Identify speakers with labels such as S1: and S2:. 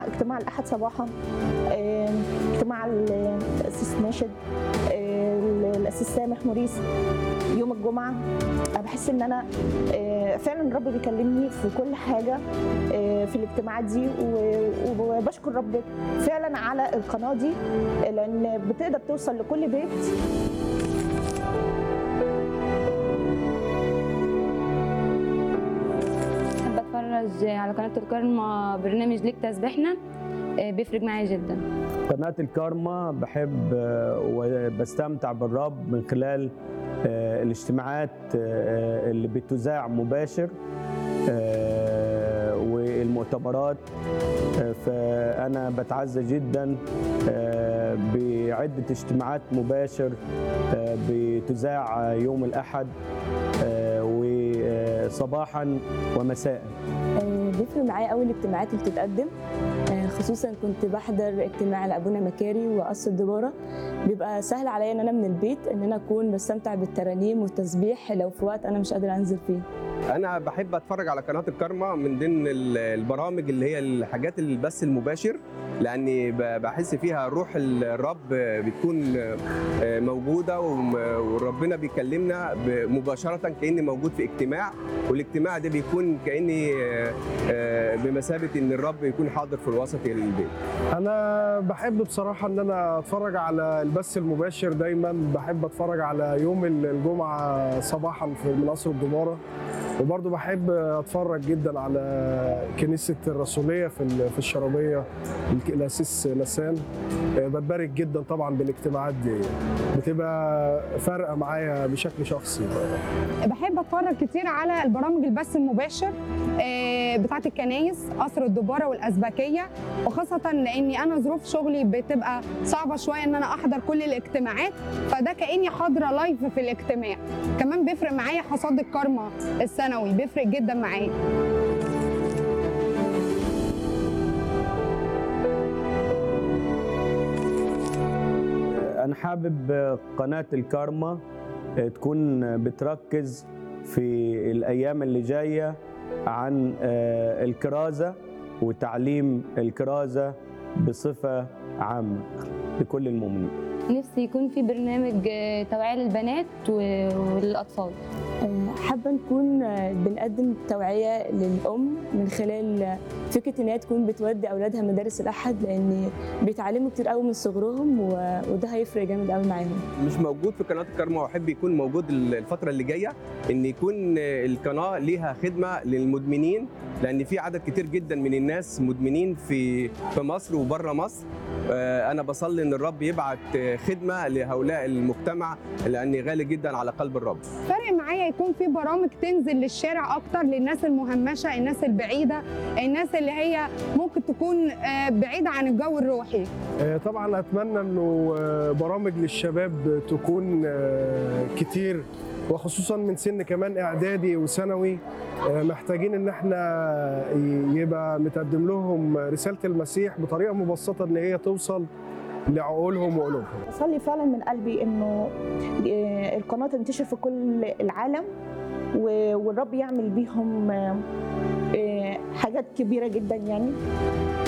S1: اجتماع الأحد صباحا آه، اجتماع الأسيس ناشد آه، الأسيس سامح موريس يوم الجمعة أنا بحس إن أنا آه، فعلا الرب بيكلمني في كل حاجة آه، في الاجتماعات دي و- وبشكر رب فعلا على القناة دي لأن بتقدر توصل لكل بيت
S2: بحب اتفرج على قناه الكرمة برنامج ليك تسبيحنا آه، بيفرق معايا جدا
S3: قناة الكارما بحب آه، وبستمتع بالرب من خلال آه، الاجتماعات آه، اللي بتذاع مباشر آه، والمؤتمرات آه، فأنا بتعزى جدا آه، بعدة اجتماعات مباشر آه، بتذاع يوم الأحد آه، وصباحا ومساء
S4: آه، بيفرق معايا قوي الاجتماعات اللي بتتقدم آه، خصوصا كنت بحضر اجتماع لابونا مكاري وقصر الدباره بيبقى سهل عليا ان انا من البيت ان انا اكون بستمتع بالترانيم والتسبيح لو في وقت انا مش قادره انزل فيه
S5: انا بحب اتفرج على قناه الكارما من ضمن ال- البرامج اللي هي الحاجات البث المباشر لاني ب- بحس فيها روح الرب بتكون موجوده وم- وربنا بيكلمنا ب- مباشره كاني موجود في اجتماع والاجتماع ده بيكون كاني بمثابه ان الرب يكون حاضر في الوسط البيت
S6: انا بحب بصراحه ان انا اتفرج على البث المباشر دايما بحب اتفرج على يوم الجمعه صباحا في من قصر الدماره وبرضه بحب اتفرج جدا على كنيسه الرسوليه في ال- في الشرابيه الك- الاسيس لسان آه، بتبارك جدا طبعا بالاجتماعات دي بتبقى فارقه معايا بشكل شخصي
S7: بحب اتفرج كتير على البرامج البث المباشر آه، بتاعه الكنايس قصر الدباره والازبكيه وخاصه لاني انا ظروف شغلي بتبقى صعبه شويه ان انا احضر كل الاجتماعات فده كاني حاضره لايف في الاجتماع كمان بيفرق معايا حصاد الكارما السنوي بيفرق جدا معايا
S3: أنا حابب قناة الكارما تكون بتركز في الأيام اللي جاية عن آه، الكرازة وتعليم الكرازة بصفة عامة لكل المؤمنين
S2: نفسي يكون في برنامج آه، توعية للبنات و- وللأطفال
S4: آه، حابه نكون آه، بنقدم توعيه للام من خلال آه، فكره ان هي تكون بتودي اولادها مدارس الاحد لان بيتعلموا كتير قوي من صغرهم و- وده هيفرق جامد قوي معاهم
S5: مش موجود في قناه الكارما واحب يكون موجود الفتره اللي جايه ان يكون القناه ليها خدمه للمدمنين لان في عدد كتير جدا من الناس مدمنين في في مصر وبره مصر آه، انا بصلي ان الرب يبعت خدمه لهؤلاء المجتمع لاني غالي جدا على قلب الرب
S7: فرق معايا يكون في برامج تنزل للشارع اكتر للناس المهمشه الناس البعيده الناس اللي هي ممكن تكون آه، بعيده عن الجو الروحي
S6: آه، طبعا اتمنى انه آه، برامج للشباب تكون آه، كتير وخصوصا من سن كمان اعدادي وثانوي آه، محتاجين ان احنا ي- يبقى متقدم لهم رساله المسيح بطريقه مبسطه ان هي توصل لعقولهم وقلوبهم
S1: بصلي فعلا من قلبي انه آه، القناه تنتشر في كل العالم و- والرب يعمل بيهم آه، آه، حاجات كبيره جدا يعني